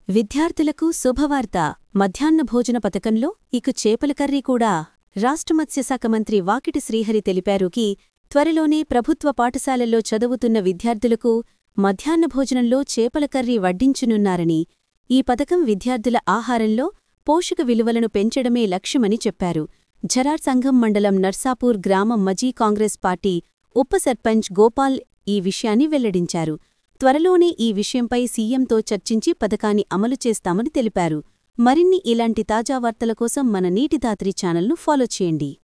విద్యార్థులకు శుభవార్త మధ్యాహ్న భోజన పథకంలో ఇక చేపల కర్రీ కూడా రాష్ట్ర మత్స్యశాఖ మంత్రి వాకిటి శ్రీహరి తెలిపారు కి త్వరలోనే ప్రభుత్వ పాఠశాలల్లో చదువుతున్న విద్యార్థులకు మధ్యాహ్న భోజనంలో చేపల కర్రీ వడ్డించనున్నారని ఈ పథకం విద్యార్థుల ఆహారంలో పోషక విలువలను పెంచడమే లక్ష్యమని చెప్పారు ఝరార్ సంఘం మండలం నర్సాపూర్ గ్రామం మజీ కాంగ్రెస్ పార్టీ ఉప సర్పంచ్ గోపాల్ ఈ విషయాన్ని వెల్లడించారు త్వరలోనే ఈ విషయంపై సీఎంతో చర్చించి పథకాన్ని అమలు చేస్తామని తెలిపారు మరిన్ని ఇలాంటి తాజా వార్తల కోసం మన నీటిదాత్రి ఛానల్ను ఫాలో చేయండి